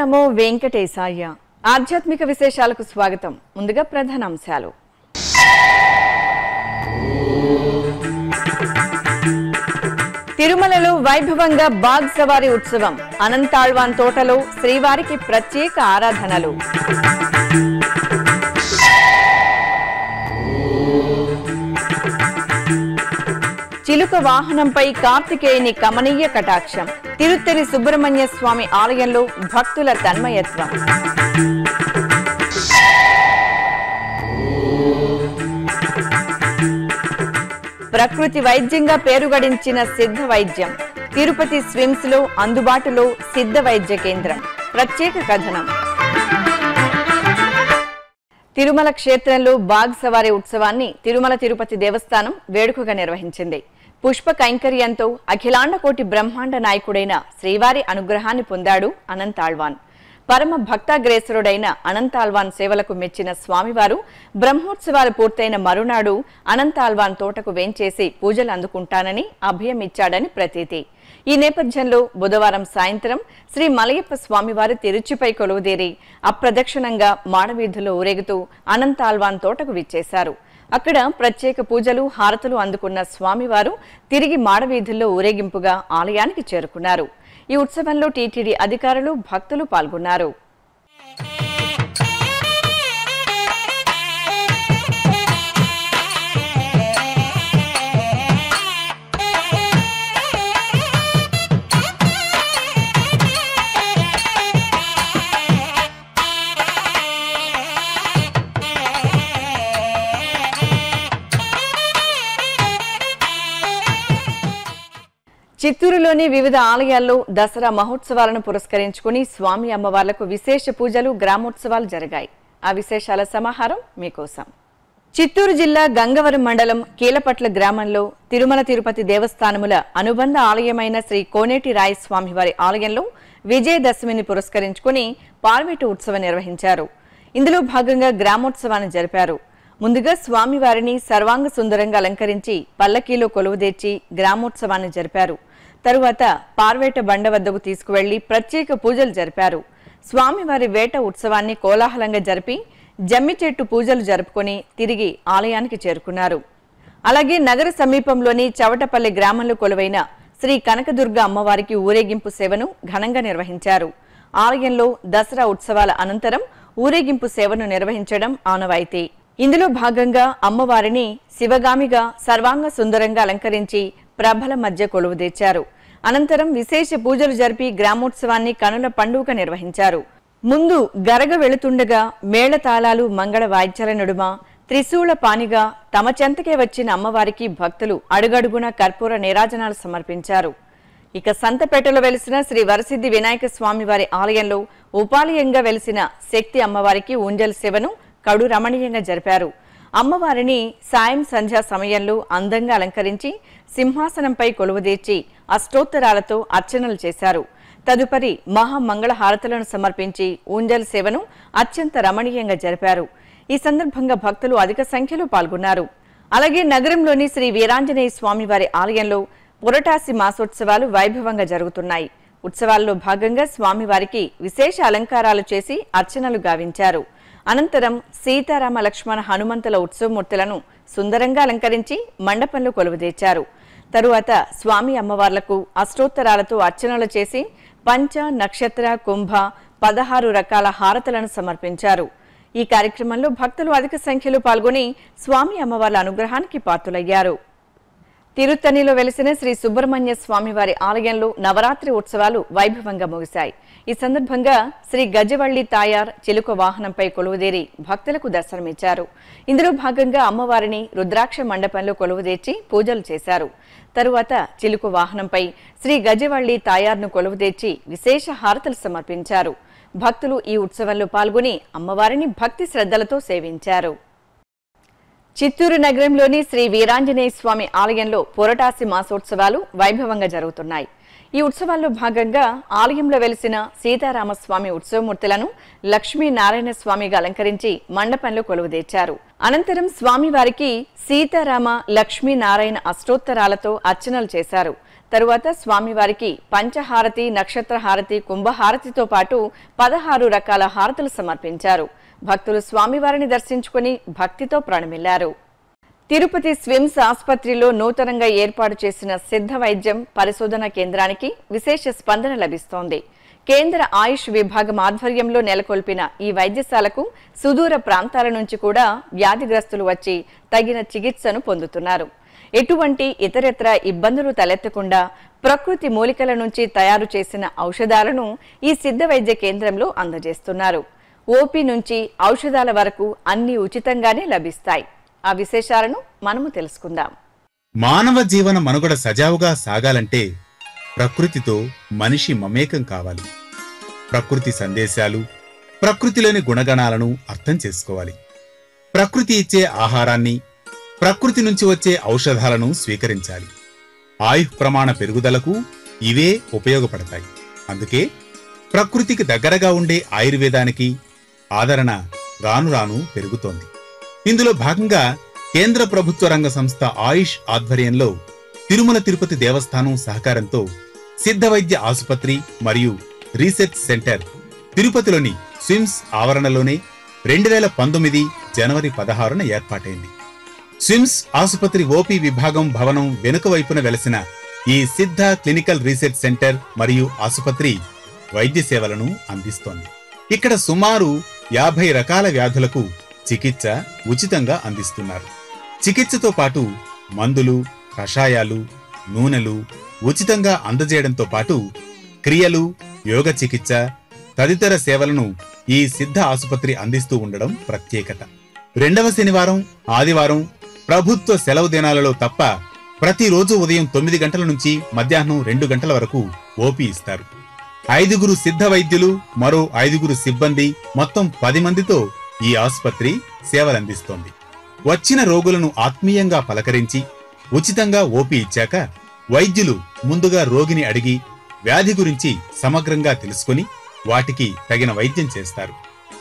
నమో వెంకటేశాయ ఆధ్యాత్మిక విశేషాలకు స్వాగతం ముందుగా ప్రధాన అంశాలు తిరుమలలో వైభవంగా బాగ్ సవారీ ఉత్సవం అనంతాళ్వాన్ తోటలో శ్రీవారికి ప్రత్యేక ఆరాధనలు చిలుక వాహనంపై కార్తికేయుని కమనీయ కటాక్షం తిరుత్తరి సుబ్రహ్మణ్య స్వామి ఆలయంలో భక్తుల తన్మయత్వం ప్రకృతి వైద్యంగా పేరుగడించిన సిద్ధ వైద్యం తిరుపతి స్విమ్స్ లో అందుబాటులో సిద్ధ వైద్య కేంద్రం ప్రత్యేక కథనం తిరుమల క్షేత్రంలో బాగ్ సవారీ ఉత్సవాన్ని తిరుమల తిరుపతి దేవస్థానం వేడుకగా నిర్వహించింది పుష్ప కైంకర్యంతో అఖిలాండ కోటి బ్రహ్మాండ నాయకుడైన శ్రీవారి అనుగ్రహాన్ని పొందాడు అనంతాళ్వాన్ పరమ భక్తాగ్రేసరుడైన అనంతాల్వాన్ సేవలకు మెచ్చిన స్వామివారు బ్రహ్మోత్సవాలు పూర్తయిన మరునాడు అనంతాల్వాన్ తోటకు వేంచేసి పూజలు అందుకుంటానని అభయం ఇచ్చాడని ప్రతీతి ఈ నేపథ్యంలో బుధవారం సాయంత్రం శ్రీ మలయప్ప స్వామివారు తిరుచిపై కొలువుదేరి అప్రదక్షిణంగా మాడవీధుల్లో ఊరేగుతూ అనంతాల్వాన్ తోటకు విచ్చేశారు అక్కడ ప్రత్యేక పూజలు హారతులు అందుకున్న స్వామివారు తిరిగి మాడవీధుల్లో ఊరేగింపుగా ఆలయానికి చేరుకున్నారు ఈ ఉత్సవంలో టీటీడీ అధికారులు భక్తులు పాల్గొన్నారు చిత్తూరులోని వివిధ ఆలయాల్లో దసరా మహోత్సవాలను పురస్కరించుకుని స్వామి అమ్మవార్లకు విశేష పూజలు గ్రామోత్సవాలు జరిగాయి ఆ విశేషాల సమాహారం మీకోసం చిత్తూరు జిల్లా గంగవరం మండలం కీలపట్ల గ్రామంలో తిరుమల తిరుపతి దేవస్థానముల అనుబంధ ఆలయమైన శ్రీ కోనేటి రాయస్వామి వారి ఆలయంలో విజయదశమిని పురస్కరించుకుని పార్వేటు ఉత్సవం నిర్వహించారు ఇందులో భాగంగా గ్రామోత్సవాన్ని జరిపారు ముందుగా స్వామివారిని సర్వాంగ సుందరంగా అలంకరించి పల్లకీలో కొలువుదీర్చి గ్రామోత్సవాన్ని జరిపారు తరువాత పార్వేట బండ వద్దకు తీసుకువెళ్లి ప్రత్యేక పూజలు జరిపారు స్వామివారి వేట ఉత్సవాన్ని కోలాహలంగా జరిపి జమ్మి చెట్టు పూజలు జరుపుకొని తిరిగి ఆలయానికి చేరుకున్నారు అలాగే నగర సమీపంలోని చవటపల్లి గ్రామంలో కొలువైన శ్రీ కనకదుర్గ అమ్మవారికి ఊరేగింపు సేవను ఘనంగా నిర్వహించారు ఆలయంలో దసరా ఉత్సవాల అనంతరం ఊరేగింపు సేవను నిర్వహించడం ఆనవాయితీ ఇందులో భాగంగా అమ్మవారిని శివగామిగా సర్వాంగ సుందరంగా అలంకరించి ప్రభల మధ్య కొలువుదీర్చారు అనంతరం విశేష పూజలు జరిపి గ్రామోత్సవాన్ని కనుల పండుగ నిర్వహించారు ముందు గరగ వెళుతుండగా మేళతాళాలు మంగళ వాయిద్యాల నడుమ త్రిశూల పానిగా తమ చెంతకే వచ్చిన అమ్మవారికి భక్తులు అడుగడుగున కర్పూర నీరాజనాలు సమర్పించారు ఇక సంతపేటలో వెలిసిన శ్రీ వరసిద్ధి వినాయక స్వామి వారి ఆలయంలో ఉపాలయంగా వెలిసిన శక్తి అమ్మవారికి ఉంజల్ సేవను కడు రమణీయంగా జరిపారు అమ్మవారిని సాయం సంధ్యా సమయంలో అందంగా అలంకరించి సింహాసనంపై కొలువుదీర్చి అష్టోత్తరాలతో అర్చనలు చేశారు తదుపరి మహామంగళ హారతులను సమర్పించి ఊంజల్ సేవను అత్యంత రమణీయంగా జరిపారు ఈ సందర్భంగా భక్తులు అధిక సంఖ్యలో పాల్గొన్నారు అలాగే నగరంలోని శ్రీ వీరాంజనేయ స్వామి వారి ఆలయంలో పురటాసి మాసోత్సవాలు వైభవంగా జరుగుతున్నాయి ఉత్సవాల్లో భాగంగా స్వామివారికి విశేష అలంకారాలు చేసి అర్చనలు గావించారు అనంతరం సీతారామ లక్ష్మణ హనుమంతుల ఉత్సవమూర్తులను సుందరంగా అలంకరించి మండపంలో కొలువుదీర్చారు తరువాత స్వామి అమ్మవార్లకు అష్టోత్తరాలతో అర్చనలు చేసి పంచ నక్షత్ర కుంభ పదహారు రకాల హారతులను సమర్పించారు ఈ కార్యక్రమంలో భక్తులు అధిక సంఖ్యలో పాల్గొని స్వామి అమ్మవార్ల అనుగ్రహానికి పాత్రులయ్యారు తిరుత్తణిలో వెలిసిన శ్రీ సుబ్రహ్మణ్య స్వామి వారి ఆలయంలో నవరాత్రి ఉత్సవాలు వైభవంగా ముగిశాయి ఈ సందర్భంగా శ్రీ గజవల్లి తాయార్ చిలుక వాహనంపై కొలువుదేరి భక్తులకు దర్శనమిచ్చారు ఇందులో భాగంగా అమ్మవారిని రుద్రాక్ష మండపంలో కొలువుదీర్చి పూజలు చేశారు తరువాత చిలుక వాహనంపై శ్రీ గజవల్లి తాయార్ను కొలువుదీర్చి విశేష హారతలు సమర్పించారు భక్తులు ఈ ఉత్సవంలో పాల్గొని అమ్మవారిని భక్తి శ్రద్ధలతో సేవించారు చిత్తూరు నగరంలోని శ్రీ వీరాంజనేయ స్వామి ఆలయంలో పొరటాసి మాసోత్సవాలు వైభవంగా జరుగుతున్నాయి ఈ ఉత్సవాల్లో భాగంగా ఆలయంలో వెలిసిన సీతారామస్వామి ఉత్సవమూర్తులను లక్ష్మీనారాయణ స్వామిగా అలంకరించి మండపంలో కొలువుదీర్చారు అనంతరం స్వామివారికి సీతారామ లక్ష్మీనారాయణ అష్టోత్తరాలతో అర్చనలు చేశారు తరువాత స్వామివారికి పంచహారతి నక్షత్ర హారతి కుంభహారతితో పాటు పదహారు రకాల హారతులు సమర్పించారు భక్తులు స్వామివారిని దర్శించుకుని భక్తితో ప్రాణమిల్లారు తిరుపతి స్విమ్స్ ఆసుపత్రిలో నూతనంగా ఏర్పాటు చేసిన సిద్ధ వైద్యం పరిశోధన కేంద్రానికి విశేష స్పందన లభిస్తోంది కేంద్ర ఆయుష్ విభాగం ఆధ్వర్యంలో నెలకొల్పిన ఈ వైద్యశాలకు సుదూర ప్రాంతాల నుంచి కూడా వ్యాధిగ్రస్తులు వచ్చి తగిన చికిత్సను పొందుతున్నారు ఎటువంటి ఇతరత్ర ఇబ్బందులు తలెత్తకుండా ప్రకృతి మూలికల నుంచి తయారు చేసిన ఔషధాలను ఈ సిద్ధ వైద్య కేంద్రంలో అందజేస్తున్నారు ఓపీ నుంచి ఔషధాల వరకు అన్ని ఉచితంగానే లభిస్తాయి ఆ విశేషాలను మనము తెలుసుకుందాం మానవ జీవన మనుగడ సజావుగా సాగాలంటే ప్రకృతితో మనిషి మమేకం కావాలి ప్రకృతి సందేశాలు ప్రకృతిలోని గుణగణాలను అర్థం చేసుకోవాలి ప్రకృతి ఇచ్చే ఆహారాన్ని ప్రకృతి నుంచి వచ్చే ఔషధాలను స్వీకరించాలి ఆయుః ప్రమాణ పెరుగుదలకు ఇవే ఉపయోగపడతాయి అందుకే ప్రకృతికి దగ్గరగా ఉండే ఆయుర్వేదానికి ఆదరణ రాను రాను పెరుగుతోంది ఇందులో భాగంగా కేంద్ర ప్రభుత్వ రంగ సంస్థ ఆయుష్ ఆధ్వర్యంలో తిరుమల తిరుపతి దేవస్థానం సహకారంతో సిద్ధ వైద్య ఆసుపత్రి మరియు రీసెర్చ్ సెంటర్ తిరుపతిలోని స్విమ్స్ ఆవరణలోనే రెండు వేల పంతొమ్మిది జనవరి పదహారున ఏర్పాటైంది స్విమ్స్ ఆసుపత్రి ఓపీ విభాగం భవనం వెనుక వైపున వెలసిన ఈ సిద్ధ క్లినికల్ రీసెర్చ్ సెంటర్ మరియు ఆసుపత్రి వైద్య సేవలను అందిస్తోంది ఇక్కడ సుమారు యాభై రకాల వ్యాధులకు చికిత్స ఉచితంగా అందిస్తున్నారు చికిత్సతో పాటు మందులు కషాయాలు నూనెలు ఉచితంగా అందజేయడంతో పాటు క్రియలు యోగ చికిత్స తదితర సేవలను ఈ సిద్ధ ఆసుపత్రి అందిస్తూ ఉండడం ప్రత్యేకత రెండవ శనివారం ఆదివారం ప్రభుత్వ సెలవు దినాలలో తప్ప ప్రతిరోజు ఉదయం తొమ్మిది గంటల నుంచి మధ్యాహ్నం రెండు గంటల వరకు ఓపీ ఇస్తారు ఐదుగురు సిద్ధ వైద్యులు మరో ఐదుగురు సిబ్బంది మొత్తం పది మందితో ఈ ఆసుపత్రి సేవలందిస్తోంది వచ్చిన రోగులను ఆత్మీయంగా పలకరించి ఉచితంగా ఓపీ ఇచ్చాక వైద్యులు ముందుగా రోగిని అడిగి వ్యాధి గురించి సమగ్రంగా తెలుసుకుని వాటికి తగిన వైద్యం చేస్తారు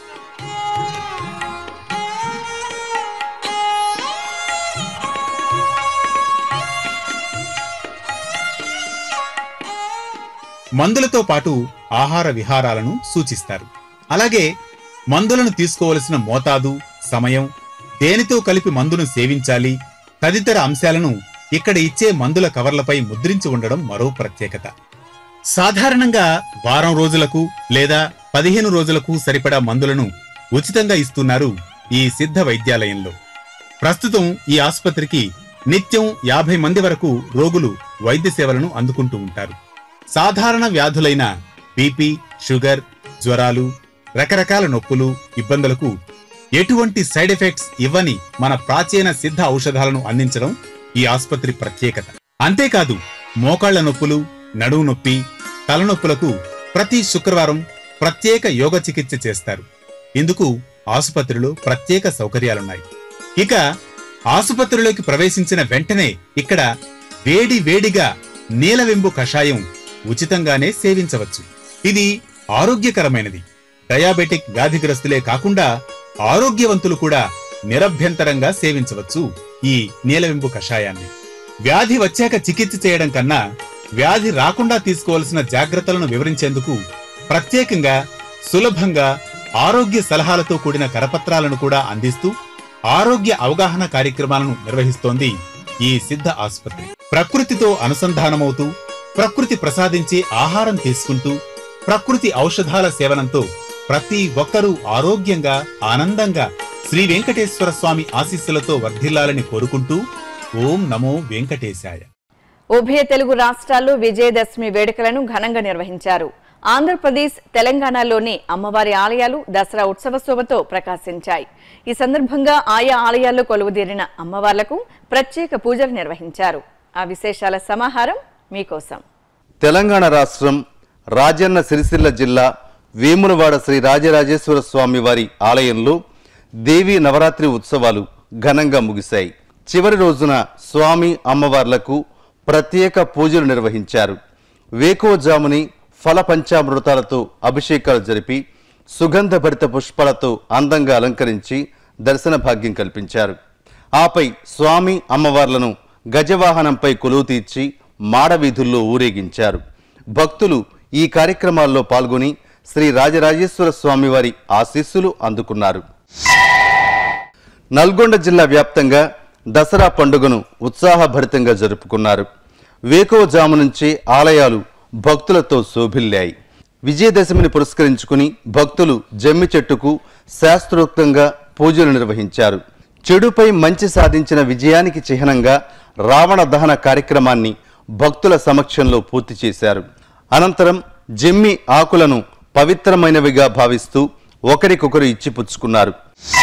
మందులతో పాటు ఆహార విహారాలను సూచిస్తారు అలాగే మందులను తీసుకోవలసిన మోతాదు సమయం దేనితో కలిపి మందును సేవించాలి తదితర అంశాలను ఇక్కడ ఇచ్చే మందుల కవర్లపై ముద్రించి ఉండడం మరో ప్రత్యేకత సాధారణంగా వారం రోజులకు లేదా పదిహేను రోజులకు సరిపడా మందులను ఉచితంగా ఇస్తున్నారు ఈ సిద్ధ వైద్యాలయంలో ప్రస్తుతం ఈ ఆసుపత్రికి నిత్యం యాభై మంది వరకు రోగులు వైద్య సేవలను అందుకుంటూ ఉంటారు సాధారణ వ్యాధులైన బీపీ షుగర్ జ్వరాలు రకరకాల నొప్పులు ఇబ్బందులకు ఎటువంటి సైడ్ ఎఫెక్ట్స్ ఇవ్వని మన ప్రాచీన సిద్ధ ఔషధాలను అందించడం ఈ ఆసుపత్రి ప్రత్యేకత అంతేకాదు మోకాళ్ల నొప్పులు నడువు నొప్పి తలనొప్పులకు ప్రతి శుక్రవారం ప్రత్యేక యోగ చికిత్స చేస్తారు ఇందుకు ఆసుపత్రిలో ప్రత్యేక సౌకర్యాలున్నాయి ఇక ఆసుపత్రిలోకి ప్రవేశించిన వెంటనే ఇక్కడ వేడి వేడిగా నీలవెంబు కషాయం ఉచితంగానే సేవించవచ్చు ఇది ఆరోగ్యకరమైనది డయాబెటిక్ వ్యాధిగ్రస్తులే కాకుండా ఆరోగ్యవంతులు కూడా నిరభ్యంతరంగా సేవించవచ్చు ఈ నీలవెంబు కషాయాన్ని వ్యాధి వచ్చాక చికిత్స చేయడం కన్నా వ్యాధి రాకుండా తీసుకోవాల్సిన జాగ్రత్తలను వివరించేందుకు ప్రత్యేకంగా సులభంగా ఆరోగ్య సలహాలతో కూడిన కరపత్రాలను కూడా అందిస్తూ ఆరోగ్య అవగాహన కార్యక్రమాలను నిర్వహిస్తోంది ఈ సిద్ధ ఆసుపత్రి ప్రకృతితో అనుసంధానమవుతూ ప్రకృతి ప్రసాదించే ఆహారం తీసుకుంటూ ప్రకృతి ఔషధాల సేవనంతో ప్రతి ఒక్కరూ ఆరోగ్యంగా ఆనందంగా శ్రీ వెంకటేశ్వర స్వామి ఆశీస్సులతో వర్ధిల్లాలని కోరుకుంటూ ఓం నమో వెంకటేశాయ ఉభయ తెలుగు రాష్ట్రాల్లో విజయదశమి వేడుకలను ఘనంగా నిర్వహించారు ఆంధ్రప్రదేశ్ తెలంగాణలోని అమ్మవారి ఆలయాలు దసరా ఉత్సవ శోభతో ప్రకాశించాయి ఈ సందర్భంగా ఆయా ఆలయాల్లో కొలువుదీరిన అమ్మవార్లకు ప్రత్యేక పూజలు నిర్వహించారు ఆ విశేషాల సమాహారం మీకోసం తెలంగాణ రాష్ట్రం రాజన్న సిరిసిల్ల జిల్లా వేములవాడ శ్రీ రాజరాజేశ్వర స్వామి వారి ఆలయంలో దేవీ నవరాత్రి ఉత్సవాలు ఘనంగా ముగిశాయి చివరి రోజున స్వామి అమ్మవార్లకు ప్రత్యేక పూజలు నిర్వహించారు వేకోజాముని ఫల పంచామృతాలతో అభిషేకాలు జరిపి సుగంధభరిత పుష్పాలతో అందంగా అలంకరించి దర్శన భాగ్యం కల్పించారు ఆపై స్వామి అమ్మవార్లను గజవాహనంపై కొలువు తీర్చి మాడవీధుల్లో ఊరేగించారు భక్తులు ఈ కార్యక్రమాల్లో పాల్గొని శ్రీ రాజరాజేశ్వర స్వామివారి ఆశీస్సులు అందుకున్నారు నల్గొండ జిల్లా వ్యాప్తంగా దసరా పండుగను ఉత్సాహభరితంగా జరుపుకున్నారు వేకోజాము నుంచే ఆలయాలు భక్తులతో శోభిల్లాయి విజయదశమిని పురస్కరించుకుని భక్తులు జమ్మి చెట్టుకు శాస్త్రోక్తంగా పూజలు నిర్వహించారు చెడుపై మంచి సాధించిన విజయానికి చిహ్నంగా రావణ దహన కార్యక్రమాన్ని భక్తుల సమక్షంలో పూర్తి చేశారు అనంతరం జమ్మి ఆకులను పవిత్రమైనవిగా భావిస్తూ ఒకరికొకరు ఇచ్చిపుచ్చుకున్నారు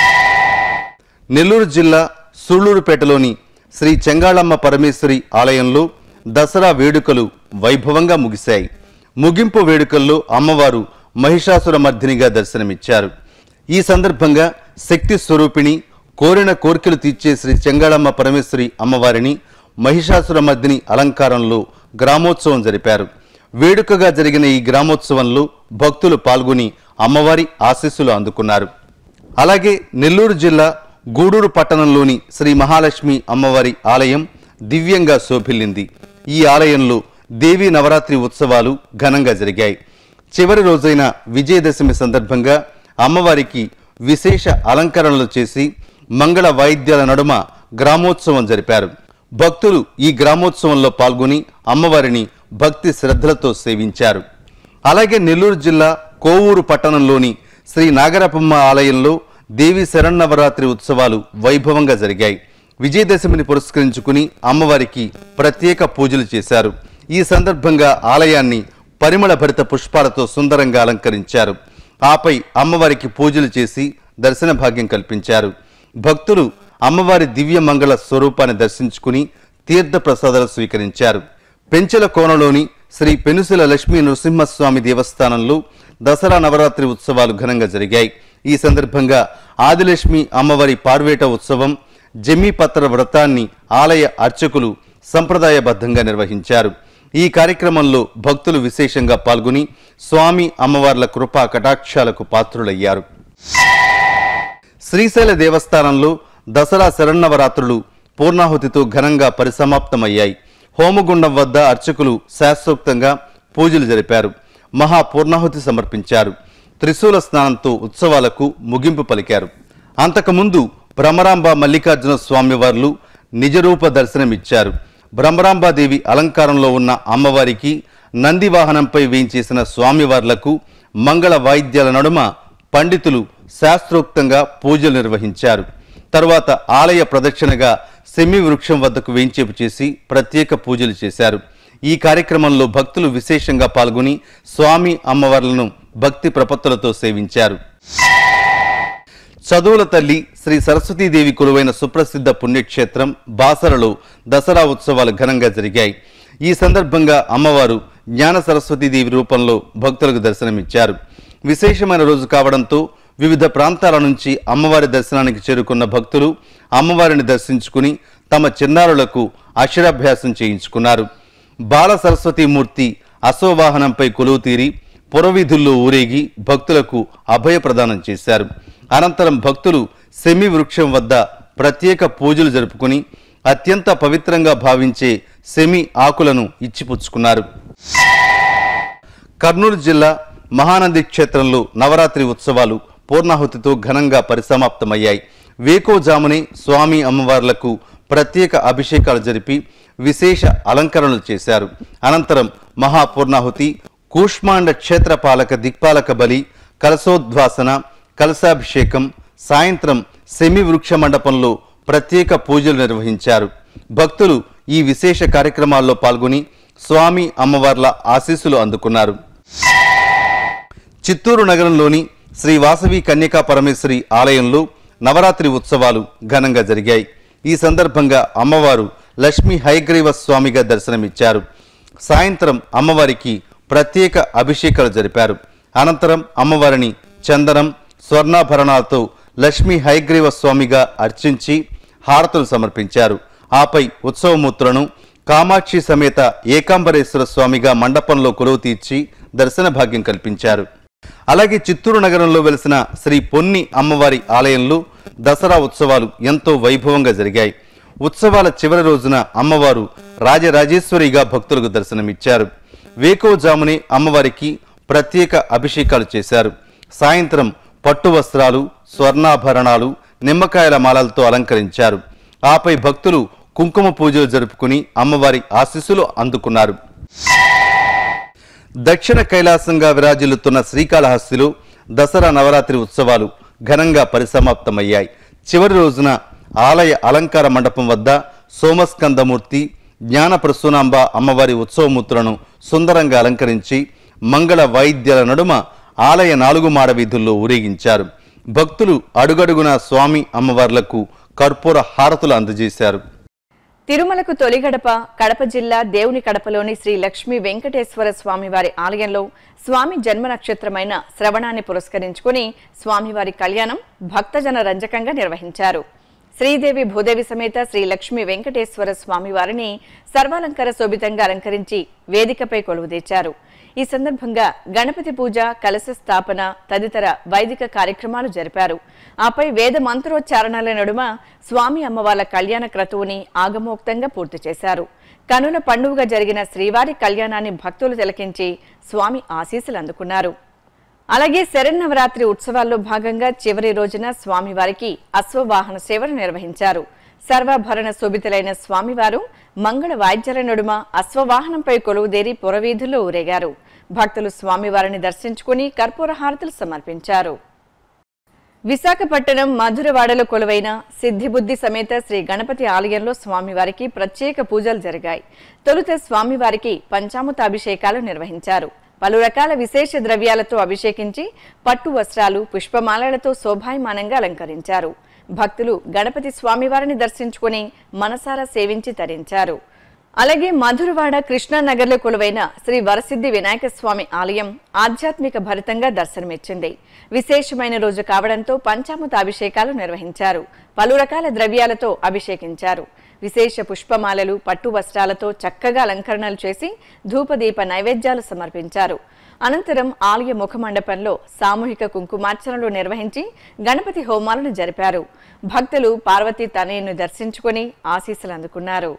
నెల్లూరు జిల్లా సూళ్లూరుపేటలోని శ్రీ చెంగాళమ్మ పరమేశ్వరి ఆలయంలో దసరా వేడుకలు వైభవంగా ముగిశాయి ముగింపు వేడుకల్లో అమ్మవారు మహిషాసుర మర్దినిగా దర్శనమిచ్చారు ఈ సందర్భంగా శక్తి స్వరూపిణి కోరిన కోరికలు తీర్చే శ్రీ చెంగాళమ్మ పరమేశ్వరి అమ్మవారిని మహిషాసుర మర్దిని అలంకారంలో గ్రామోత్సవం జరిపారు వేడుకగా జరిగిన ఈ గ్రామోత్సవంలో భక్తులు పాల్గొని అమ్మవారి ఆశీస్సులు అందుకున్నారు అలాగే నెల్లూరు జిల్లా గూడూరు పట్టణంలోని శ్రీ మహాలక్ష్మి అమ్మవారి ఆలయం దివ్యంగా శోభిల్లింది ఈ ఆలయంలో దేవీ నవరాత్రి ఉత్సవాలు ఘనంగా జరిగాయి చివరి రోజైన విజయదశమి సందర్భంగా అమ్మవారికి విశేష అలంకరణలు చేసి మంగళ వాయిద్యాల నడుమ గ్రామోత్సవం జరిపారు భక్తులు ఈ గ్రామోత్సవంలో పాల్గొని అమ్మవారిని భక్తి శ్రద్ధలతో సేవించారు అలాగే నెల్లూరు జిల్లా కోవూరు పట్టణంలోని శ్రీ నాగరపమ్మ ఆలయంలో దేవి శరన్నవరాత్రి ఉత్సవాలు వైభవంగా జరిగాయి విజయదశమిని పురస్కరించుకుని అమ్మవారికి ప్రత్యేక పూజలు చేశారు ఈ సందర్భంగా ఆలయాన్ని పరిమళ భరిత పుష్పాలతో సుందరంగా అలంకరించారు ఆపై అమ్మవారికి పూజలు చేసి దర్శన భాగ్యం కల్పించారు భక్తులు అమ్మవారి దివ్య మంగళ స్వరూపాన్ని దర్శించుకుని తీర్థ ప్రసాదాలు స్వీకరించారు పెంచెల కోనలోని శ్రీ పెనుసుల లక్ష్మీ నృసింహస్వామి దేవస్థానంలో దసరా నవరాత్రి ఉత్సవాలు ఘనంగా జరిగాయి ఈ సందర్భంగా ఆదిలక్ష్మి అమ్మవారి పార్వేట ఉత్సవం జమ్మిపత్ర వ్రతాన్ని ఆలయ అర్చకులు సంప్రదాయబద్ధంగా నిర్వహించారు ఈ కార్యక్రమంలో భక్తులు విశేషంగా పాల్గొని స్వామి అమ్మవార్ల కృపా కటాక్షాలకు పాత్రులయ్యారు శ్రీశైల దేవస్థానంలో దసరా శరన్నవరాత్రులు పూర్ణాహుతితో ఘనంగా పరిసమాప్తమయ్యాయి హోమగుండం వద్ద అర్చకులు శాస్త్రోక్తంగా పూజలు జరిపారు మహా పూర్ణాహుతి సమర్పించారు త్రిశూల స్నానంతో ఉత్సవాలకు ముగింపు పలికారు అంతకుముందు భ్రమరాంబ మల్లికార్జున స్వామివార్లు నిజరూప దర్శనమిచ్చారు భ్రమరాంబాదేవి అలంకారంలో ఉన్న అమ్మవారికి నంది వాహనంపై వేయించేసిన స్వామివార్లకు మంగళ వాయిద్యాల నడుమ పండితులు శాస్త్రోక్తంగా పూజలు నిర్వహించారు తరువాత ఆలయ ప్రదక్షిణగా సెమి వృక్షం వద్దకు వేంచేపు చేసి ప్రత్యేక పూజలు చేశారు ఈ కార్యక్రమంలో భక్తులు విశేషంగా పాల్గొని స్వామి అమ్మవార్లను భక్తి ప్రపత్తులతో సేవించారు చదువుల తల్లి శ్రీ సరస్వతీదేవి కొలువైన సుప్రసిద్ధ పుణ్యక్షేత్రం బాసరలో దసరా ఉత్సవాలు ఘనంగా జరిగాయి ఈ సందర్భంగా అమ్మవారు జ్ఞాన సరస్వతీదేవి రూపంలో భక్తులకు దర్శనమిచ్చారు విశేషమైన రోజు కావడంతో వివిధ ప్రాంతాల నుంచి అమ్మవారి దర్శనానికి చేరుకున్న భక్తులు అమ్మవారిని దర్శించుకుని తమ చిన్నారులకు అక్షరాభ్యాసం చేయించుకున్నారు బాల సరస్వతీమూర్తి అశ్వవాహనంపై కొలువు తీరి పురవీధుల్లో ఊరేగి భక్తులకు అభయ ప్రదానం చేశారు అనంతరం భక్తులు సెమి వృక్షం వద్ద ప్రత్యేక పూజలు జరుపుకుని అత్యంత పవిత్రంగా భావించే సెమి ఆకులను ఇచ్చిపుచ్చుకున్నారు కర్నూలు జిల్లా మహానంది క్షేత్రంలో నవరాత్రి ఉత్సవాలు పూర్ణాహుతితో ఘనంగా పరిసమాప్తమయ్యాయి వేకోజామునే స్వామి అమ్మవార్లకు ప్రత్యేక అభిషేకాలు జరిపి విశేష అలంకరణలు చేశారు అనంతరం మహాపూర్ణాహుతి కూష్మాండ క్షేత్రపాలక దిక్పాలక బలి కలశోద్వాసన కలశాభిషేకం సాయంత్రం సెమి వృక్ష మండపంలో ప్రత్యేక పూజలు నిర్వహించారు భక్తులు ఈ విశేష కార్యక్రమాల్లో పాల్గొని స్వామి అమ్మవార్ల ఆశీస్సులు అందుకున్నారు చిత్తూరు నగరంలోని శ్రీ వాసవి కన్యకా పరమేశ్వరి ఆలయంలో నవరాత్రి ఉత్సవాలు ఘనంగా జరిగాయి ఈ సందర్భంగా అమ్మవారు లక్ష్మీ హైగ్రీవ స్వామిగా దర్శనమిచ్చారు సాయంత్రం అమ్మవారికి ప్రత్యేక అభిషేకాలు జరిపారు అనంతరం అమ్మవారిని చందనం స్వర్ణాభరణాలతో లక్ష్మీ హైగ్రీవ స్వామిగా అర్చించి హారతులు సమర్పించారు ఆపై ఉత్సవమూర్తులను కామాక్షి సమేత ఏకాంబరేశ్వర స్వామిగా మండపంలో కొలువు తీర్చి దర్శన భాగ్యం కల్పించారు అలాగే చిత్తూరు నగరంలో వెలిసిన శ్రీ పొన్ని అమ్మవారి ఆలయంలో దసరా ఉత్సవాలు ఎంతో వైభవంగా జరిగాయి ఉత్సవాల చివరి రోజున అమ్మవారు రాజరాజేశ్వరిగా భక్తులకు దర్శనమిచ్చారు వేకోజామునే అమ్మవారికి ప్రత్యేక అభిషేకాలు చేశారు సాయంత్రం పట్టు వస్త్రాలు స్వర్ణాభరణాలు నిమ్మకాయల మాలలతో అలంకరించారు ఆపై భక్తులు కుంకుమ పూజలు జరుపుకుని అమ్మవారి ఆశీస్సులు అందుకున్నారు దక్షిణ కైలాసంగా విరాజిల్లుతున్న శ్రీకాళహస్తిలో దసరా నవరాత్రి ఉత్సవాలు ఘనంగా పరిసమాప్తమయ్యాయి చివరి రోజున ఆలయ అలంకార మండపం వద్ద సోమస్కందమూర్తి జ్ఞాన ప్రసూనాంబ అమ్మవారి ఉత్సవమూర్తులను సుందరంగా అలంకరించి మంగళ వాయిద్యాల నడుమ ఆలయ నాలుగు మాడ వీధుల్లో ఊరేగించారు భక్తులు అడుగడుగున స్వామి అమ్మవార్లకు కర్పూర హారతులు అందజేశారు తిరుమలకు తొలి గడప కడప జిల్లా దేవుని కడపలోని శ్రీ లక్ష్మీ వెంకటేశ్వర స్వామివారి ఆలయంలో స్వామి జన్మ నక్షత్రమైన శ్రవణాన్ని పురస్కరించుకుని స్వామివారి కళ్యాణం భక్తజన రంజకంగా నిర్వహించారు శ్రీదేవి భూదేవి సమేత శ్రీ లక్ష్మీ వెంకటేశ్వర స్వామివారిని సర్వాలంకార శోభితంగా అలంకరించి వేదికపై కొలువుదీర్చారు ఈ సందర్భంగా గణపతి పూజ కలశ స్థాపన తదితర వైదిక కార్యక్రమాలు జరిపారు ఆపై వేద మంత్రోచ్చారణల నడుమ స్వామి అమ్మవార్ల కళ్యాణ క్రతువుని ఆగమోక్తంగా పూర్తి చేశారు కనుల పండుగగా జరిగిన శ్రీవారి కళ్యాణాన్ని భక్తులు తిలకించి స్వామి ఆశీస్సులు అందుకున్నారు అలాగే శరన్నవరాత్రి ఉత్సవాల్లో భాగంగా చివరి రోజున స్వామివారికి అశ్వవాహన సేవను నిర్వహించారు సర్వాభరణ శోభితులైన స్వామివారు మంగళ వాయిద్యాల నడుమ అశ్వవాహనంపై కొలువుదేరి పురవీధుల్లో ఊరేగారు భక్తులు స్వామివారిని దర్శించుకుని కర్పూర హారతులు సమర్పించారు విశాఖపట్నం మధురవాడలో కొలువైన సిద్ధిబుద్ధి సమేత శ్రీ గణపతి ఆలయంలో స్వామివారికి ప్రత్యేక పూజలు జరిగాయి తొలుత స్వామివారికి పంచామృతాభిషేకాలు నిర్వహించారు పలు రకాల విశేష ద్రవ్యాలతో అభిషేకించి పట్టు వస్త్రాలు పుష్పమాలలతో శోభాయమానంగా అలంకరించారు భక్తులు గణపతి స్వామివారిని దర్శించుకుని మనసారా సేవించి తరించారు అలాగే మధురవాడ కృష్ణానగర్లో కొలువైన శ్రీ వరసిద్ధి వినాయక స్వామి ఆలయం ఆధ్యాత్మిక భరితంగా దర్శనమిచ్చింది విశేషమైన రోజు కావడంతో పంచామృత అభిషేకాలు నిర్వహించారు పలు రకాల ద్రవ్యాలతో అభిషేకించారు విశేష పుష్పమాలలు పట్టు వస్త్రాలతో చక్కగా అలంకరణలు చేసి ధూపదీప నైవేద్యాలు సమర్పించారు అనంతరం ఆలయ ముఖమండపంలో సామూహిక కుంకుమార్చనలు నిర్వహించి గణపతి హోమాలను జరిపారు భక్తులు పార్వతీ తనయును దర్శించుకుని ఆశీస్సులు అందుకున్నారు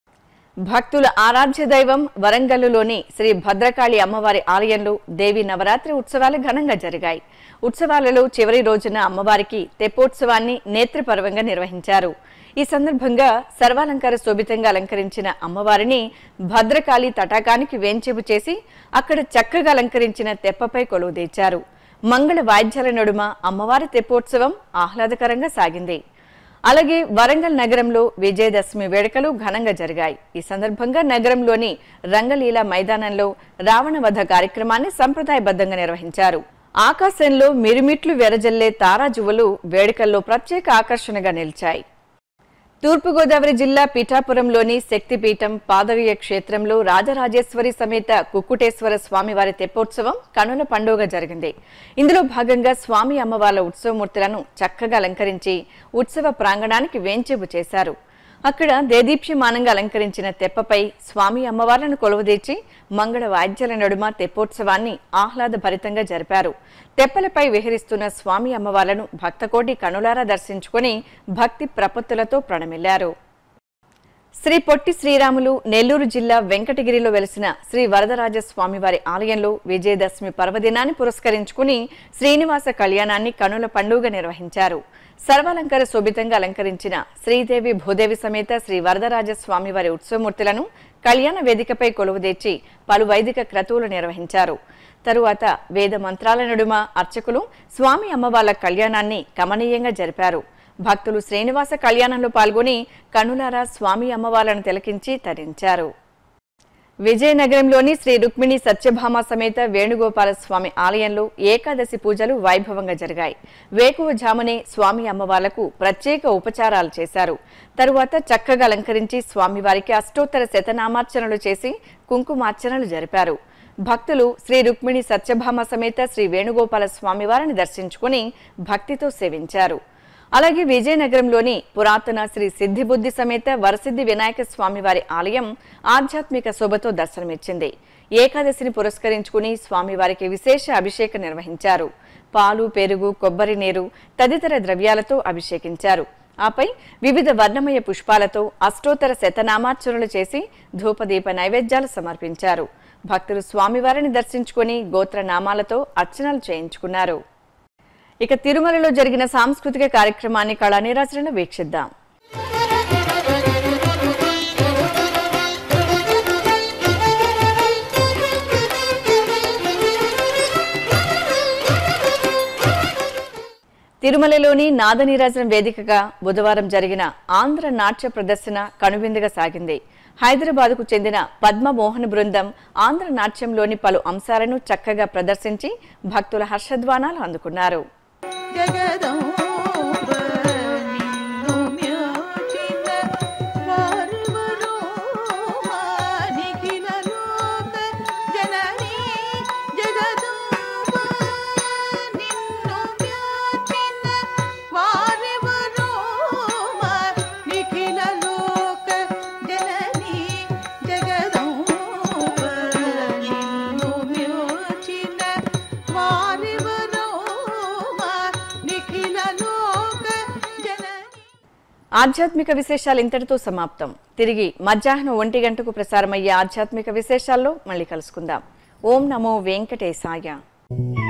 భక్తుల ఆరాధ్య దైవం వరంగల్లులోని శ్రీ భద్రకాళి అమ్మవారి ఆలయంలో దేవి నవరాత్రి ఉత్సవాలు ఘనంగా జరిగాయి ఉత్సవాలలో చివరి రోజున అమ్మవారికి తెప్పోత్సవాన్ని నేత్రపర్వంగా నిర్వహించారు ఈ సందర్భంగా సర్వాలంకార శోభితంగా అలంకరించిన అమ్మవారిని భద్రకాళి తటాకానికి వేంచేపు చేసి అక్కడ చక్కగా అలంకరించిన తెప్పపై కొలువుదీర్చారు మంగళ వాయిద్యాల నడుమ అమ్మవారి తెప్పోత్సవం ఆహ్లాదకరంగా సాగింది అలాగే వరంగల్ నగరంలో విజయదశమి వేడుకలు ఘనంగా జరిగాయి ఈ సందర్భంగా నగరంలోని రంగలీల మైదానంలో రావణ వధ కార్యక్రమాన్ని సంప్రదాయబద్ధంగా నిర్వహించారు ఆకాశంలో మిరుమిట్లు వెరజల్లే తారాజువ్వలు వేడుకల్లో ప్రత్యేక ఆకర్షణగా నిలిచాయి తూర్పుగోదావరి జిల్లా పీఠాపురంలోని శక్తిపీఠం పాదవీయ క్షేత్రంలో రాజరాజేశ్వరి సమేత కుక్కుటేశ్వర స్వామివారి తెప్పోత్సవం కనుల పండుగ జరిగింది ఇందులో భాగంగా స్వామి అమ్మవార్ల ఉత్సవమూర్తులను చక్కగా అలంకరించి ఉత్సవ ప్రాంగణానికి వేంచేపు చేశారు అక్కడ దేదీప్యమానంగా అలంకరించిన తెప్పపై స్వామి అమ్మవార్లను కొలువుదీర్చి మంగళ వాద్యాల నడుమ తెప్పోత్సవాన్ని ఆహ్లాదభరితంగా జరిపారు తెప్పలపై విహరిస్తున్న స్వామి అమ్మవార్లను భక్తకోటి కనులారా దర్శించుకుని భక్తి ప్రపత్తులతో ప్రణమిల్లారు శ్రీ పొట్టి శ్రీరాములు నెల్లూరు జిల్లా వెంకటగిరిలో వెలిసిన శ్రీ వరదరాజ స్వామివారి ఆలయంలో విజయదశమి పర్వదినాన్ని పురస్కరించుకుని శ్రీనివాస కళ్యాణాన్ని కనుల పండుగ నిర్వహించారు సర్వాలంకార శోభితంగా అలంకరించిన శ్రీదేవి భూదేవి సమేత శ్రీ వరదరాజ స్వామివారి ఉత్సవమూర్తులను కళ్యాణ వేదికపై కొలువుదీర్చి పలు వైదిక క్రతువులు నిర్వహించారు తరువాత వేద మంత్రాల నడుమ అర్చకులు స్వామి అమ్మవార్ల కళ్యాణాన్ని కమనీయంగా జరిపారు భక్తులు శ్రీనివాస కళ్యాణంలో పాల్గొని కనులారా స్వామి అమ్మవార్లను తిలకించి తరించారు విజయనగరంలోని శ్రీ రుక్మిణి సత్యభామ సమేత వేణుగోపాల స్వామి ఆలయంలో ఏకాదశి పూజలు వైభవంగా జరిగాయి వేకువజామునే స్వామి అమ్మవార్లకు ప్రత్యేక ఉపచారాలు చేశారు తరువాత చక్కగా అలంకరించి స్వామివారికి అష్టోత్తర శతనామార్చనలు చేసి కుంకుమార్చనలు జరిపారు భక్తులు శ్రీ రుక్మిణి సత్యభామ సమేత శ్రీ వేణుగోపాల స్వామివారిని దర్శించుకుని భక్తితో సేవించారు అలాగే విజయనగరంలోని పురాతన శ్రీ సిద్ధిబుద్ధి సమేత వరసిద్ధి వినాయక స్వామి వారి ఆలయం ఆధ్యాత్మిక శోభతో దర్శనమిచ్చింది ఏకాదశిని పురస్కరించుకుని స్వామివారికి విశేష అభిషేకం నిర్వహించారు పాలు పెరుగు కొబ్బరి నీరు తదితర ద్రవ్యాలతో అభిషేకించారు ఆపై వివిధ వర్ణమయ పుష్పాలతో అష్టోత్తర శతనామార్చనలు చేసి ధూపదీప నైవేద్యాలు సమర్పించారు భక్తులు స్వామివారిని దర్శించుకుని గోత్రనామాలతో అర్చనలు చేయించుకున్నారు ఇక తిరుమలలో జరిగిన సాంస్కృతిక కార్యక్రమాన్ని కళానిరాజన వీక్షిద్దాం తిరుమలలోని నాదనీరాజనం వేదికగా బుధవారం జరిగిన ఆంధ్ర నాట్య ప్రదర్శన కనువిందుగా సాగింది హైదరాబాద్కు చెందిన పద్మమోహన్ బృందం ఆంధ్ర నాట్యంలోని పలు అంశాలను చక్కగా ప్రదర్శించి భక్తుల హర్షధ్వానాలు అందుకున్నారు జగదంబ నిన్ను మ్యోచిన వారువరో నిఖిల లోక జననీ జగదంబ నిన్ను మ్యోచిన వారువరో నిఖిల లోక జననీ జగదంబ నిన్ను మ్యోచిన వారువరో నిఖిల లోక జననీ ఆధ్యాత్మిక విశేషాలు ఇంతటితో సమాప్తం తిరిగి మధ్యాహ్నం ఒంటి గంటకు ప్రసారమయ్యే ఆధ్యాత్మిక విశేషాల్లో మళ్ళీ కలుసుకుందాం ఓం నమో వెంకటేశాయ